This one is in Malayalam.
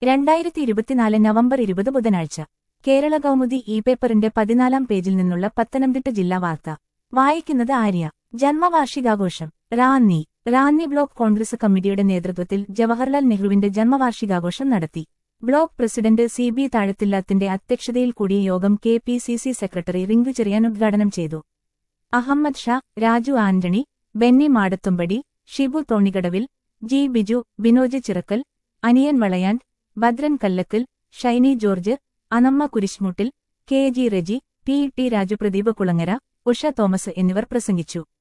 രണ്ടായിരത്തി ഇരുപത്തിനാല് നവംബർ ഇരുപത് ബുധനാഴ്ച കേരള കൗമുദി ഇ പേപ്പറിന്റെ പതിനാലാം പേജിൽ നിന്നുള്ള പത്തനംതിട്ട ജില്ലാ വാർത്ത വായിക്കുന്നത് ആര്യ ജന്മവാർഷികാഘോഷം റാന്നി റാന്നി ബ്ലോക്ക് കോൺഗ്രസ് കമ്മിറ്റിയുടെ നേതൃത്വത്തിൽ ജവഹർലാൽ നെഹ്റുവിന്റെ ജന്മവാർഷികാഘോഷം നടത്തി ബ്ലോക്ക് പ്രസിഡന്റ് സി ബി താഴത്തില്ലാത്തിന്റെ അധ്യക്ഷതയിൽ കൂടിയ യോഗം K P C C secretary Rinku Cherian ഉദ്ഘാടനം ചെയ്തു Ahammed Shah Raju Antony Benny Madathumpadi Shibu Thonikadavil G Biju Binoj Chirakkal Aniyan Valayan Bhadran Kallakkal Shiny George Anamma Kurishmuttil K G Reji P T Raju Pradeep Kulangara Usha Thomas എന്നിവർ പ്രസംഗിച്ചു